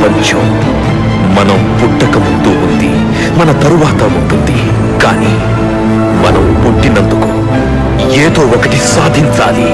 ప్రపంచం మనం పుట్టక ముందు ఉంది మన తరువాత ఉంటుంది కానీ మనం పుట్టినందుకు ఏదో ఒకటి సాధించాలి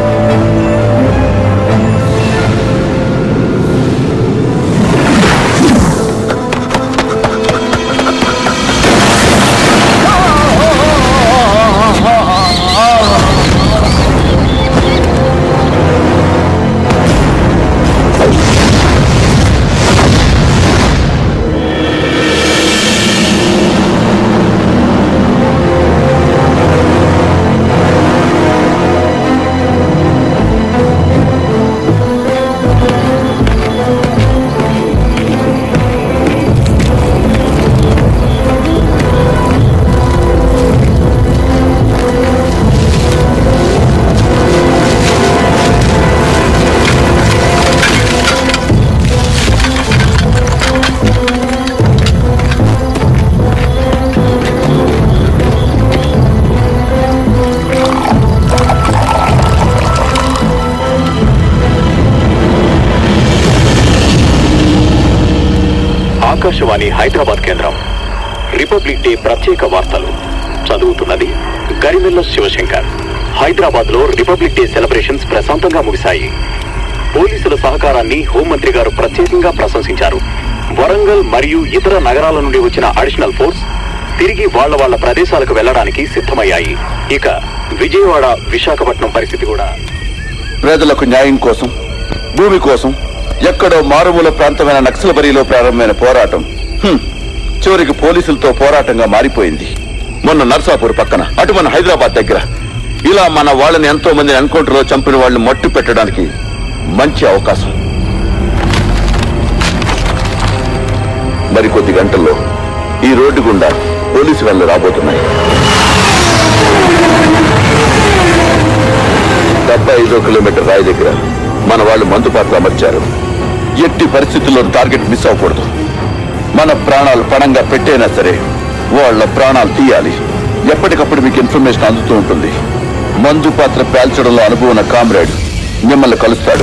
ఆకాశవాణి హైదరాబాద్ కేంద్రం రిపబ్లిక్ డే ప్రత్యేక వార్తలు చదువుతున్నది గరిమెల్ల శివశంకర్ హైదరాబాద్ లో రిపబ్లిక్ డే సెలబ్రేషన్స్ ప్రశాంతంగా ముగిశాయి పోలీసుల సహకారాన్ని హోంమంత్రి గారు ప్రత్యేకంగా ప్రశంసించారు వరంగల్ మరియు ఇతర నగరాల నుండి వచ్చిన అడిషనల్ ఫోర్స్ తిరిగి వాళ్ళ వాళ్ళ ప్రదేశాలకు వెళ్లడానికి సిద్ధమయ్యాయి ఇక విజయవాడ విశాఖపట్నం పరిస్థితి కూడా ప్రజలకు న్యాయం కోసం భూమి కోసం ఎక్కడో మారుమూల ప్రాంతమైన నక్సలబరిలో ప్రారంభమైన పోరాటం హ్మ్, చివరికి పోలీసులతో పోరాటంగా మారిపోయింది మొన్న నర్సాపూర్ పక్కన అటు మన హైదరాబాద్ దగ్గర ఇలా మన వాళ్ళని ఎంతో మంది ఎన్కౌంటర్లో చంపిన వాళ్ళని మట్టు పెట్టడానికి మంచి అవకాశం మరికొద్ది గంటల్లో ఈ రోడ్డు గుండా పోలీసు వాళ్ళు రాబోతున్నాయి డెబ్బై ఐదో కిలోమీటర్ రాయి దగ్గర మన వాళ్ళు మందుపాట్లు అమర్చారు ఎట్టి పరిస్థితుల్లో టార్గెట్ మిస్ అవ్వకూడదు మన ప్రాణాలు పణంగా పెట్టైనా సరే వాళ్ళ ప్రాణాలు తీయాలి ఎప్పటికప్పుడు మీకు ఇన్ఫర్మేషన్ అందుతూ ఉంటుంది మందు పాత్ర పేల్చడంలో అనుభవం ఉన్న కామ్రేడ్ మిమ్మల్ని కలుస్తాడు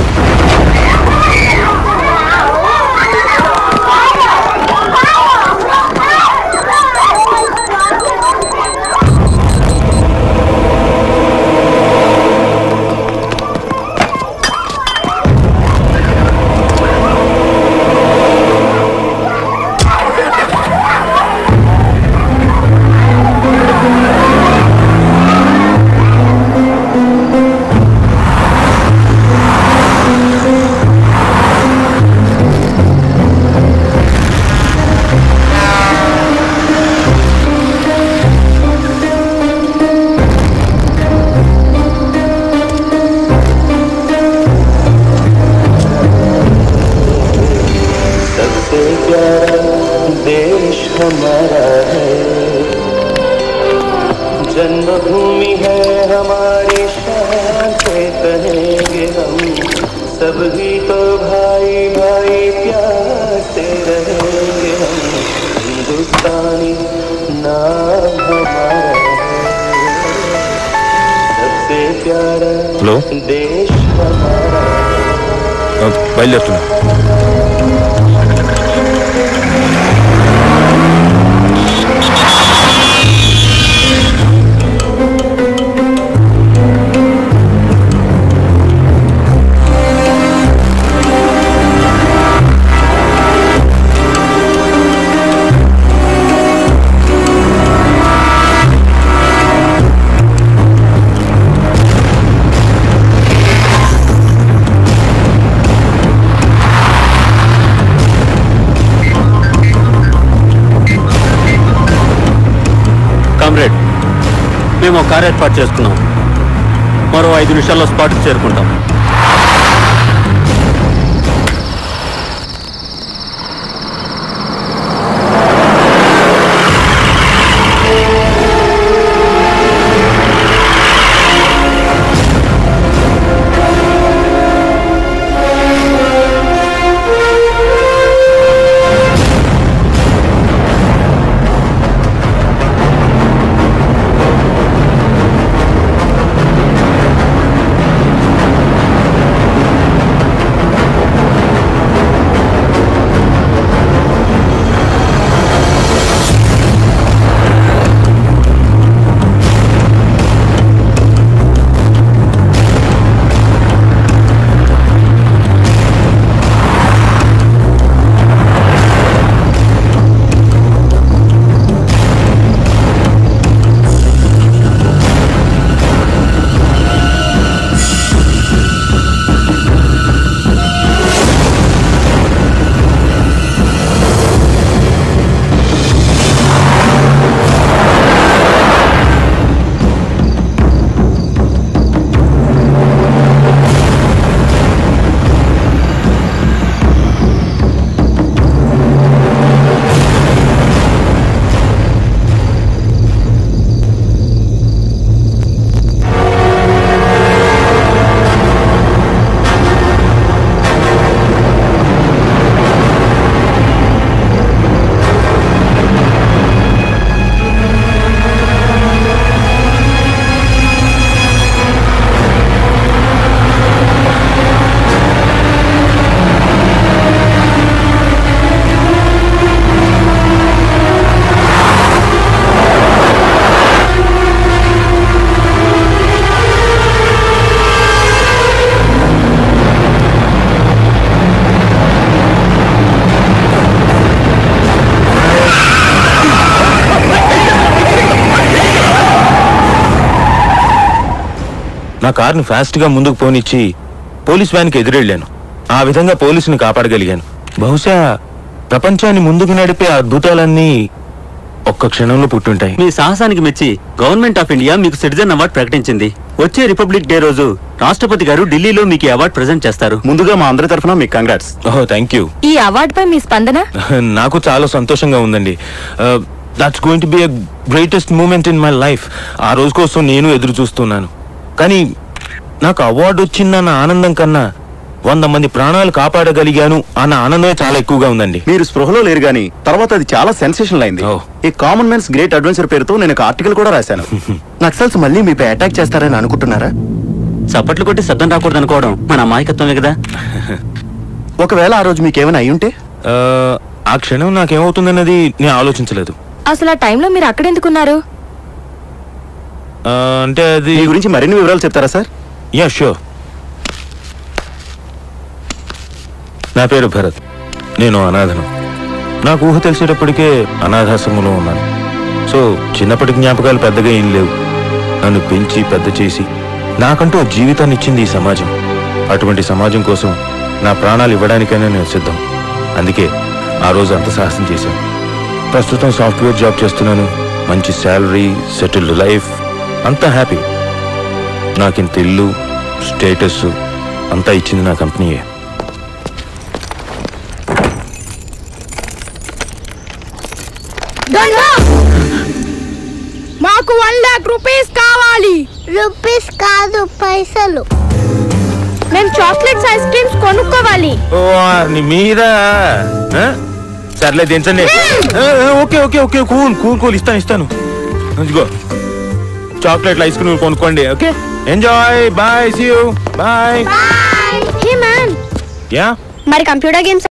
सबसे प्यारा देश हमारा है जन्मभूमि है हमारी शान से कहेंगे हम सभी तो भाई भाई प्यार से रहेंगे हम हिंदुस्तानी नाम हमारा है सबसे प्यारा హలో देश हमारा బయలుదేరుతున్నా కామ్రేడ్ మేము ఒక కార్ ఏర్పాటు చేసుకున్నాం మరో ఐదు నిమిషాల్లో స్పాట్కి చేరుకుంటాం నా కార్ని ఫాస్ట్గా ముందుకు పోనిచ్చి పోలీస్ వ్యాన్కి ఎదురెళ్ళాను ఆ విధంగా పోలీసుని కాపాడగలిగాను బహుశా ప్రపంచాన్ని ముందుకు నడిపే అద్భుతాలన్నీ ఒక్క క్షణంలో పుట్టుంటాయి మీ సాహసానికి మెచ్చి గవర్నమెంట్ ఆఫ్ ఇండియా మీకు సిటిజన్ అవార్డు ప్రకటించింది వచ్చే రిపబ్లిక్ డే రోజు రాష్ట్రపతి గారు ఢిల్లీలో మీకు ఈ అవార్డు ప్రజెంట్ చేస్తారు ముందుగా మా అందరి తరఫున మీకు కంగ్రాట్స్ ఓహో థ్యాంక్ యూ ఈ అవార్డుపై మీ స్పందన నాకు చాలా సంతోషంగా ఉందండి that's going to be a greatest moment in my life ఆ రోజు కోసం నేను ఎదురు చూస్తున్నాను కానీ నాకు అవార్డు వచ్చిందన్న ఆనందం కన్నా వంద మంది ప్రాణాలు కాపాడగలిగాను అన్న ఆనందమే చాలా ఎక్కువగా ఉందండి మీరు స్పృహలో లేరు గాని తర్వాత అది చాలా సెన్సేషనల్ అయింది ఓ. ఈ కామన్ మెన్స్ గ్రేట్ అడ్వెంచర్ పేరుతో నేను ఒక ఆర్టికల్ కూడా రాశాను నక్సల్స్ మళ్ళీ మీపై అటాక్ చేస్తారని అనుకుంటున్నారా చప్పట్లు కొట్టి శబ్దం రాకూడదు అనుకోవడం మన అమాయకత్వమే కదా ఒకవేళ ఆ రోజు మీకు ఏమైనా అయ్యుంటే ఆ, ఆ క్షణం నాకేమవుతుందన్నది నేను ఆలోచించలేదు అసలు ఆ టైంలో మీరు అక్కడెందుకున్నారు ఆ, అంటే అది మీ గురించి మరిన్ని వివరాలు చెప్తారా సార్ యా షూర్ నా పేరు భరత్ నేను అనాథను నాకు ఊహ తెలిసేటప్పటికే అనాథాశ్రమంలో ఉన్నాను సో చిన్నప్పటి జ్ఞాపకాలు పెద్దగా ఏం లేవు నన్ను పెంచి పెద్ద చేసి నాకంటూ ఓ జీవితాన్ని ఇచ్చింది ఈ సమాజం అటువంటి సమాజం కోసం నా ప్రాణాలు ఇవ్వడానికైనా నేను సిద్ధం అందుకే ఆ రోజు అంత సాహసం చేశాను ప్రస్తుతం సాఫ్ట్వేర్ జాబ్ చేస్తున్నాను మంచి శాలరీ సెటిల్డ్ లైఫ్ అంతా హ్యాపీ నాకింత ఇల్లు స్టేటస్ అంతా ఇచ్చింది నా కంపెనీయే మాకు వన్ లాక్ రూపీస్ కావాలి రూపీస్ కాదు పైసలు మేము చాక్లెట్స్ ఐస్ క్రీమ్స్ కొనుక్కోవాలి ఓ నీ మీద ఆ? సర్లే దించండి ఆ, ఆ, okay okay okay cool cool cool ఇస్తాను ఇస్తాను ఇదిగో చాక్లెట్లు ఐస్ క్రీమ్ కొనుక్కోండి okay enjoy bye see you bye hey man yeah మరి కంప్యూటర్ గేమ్స్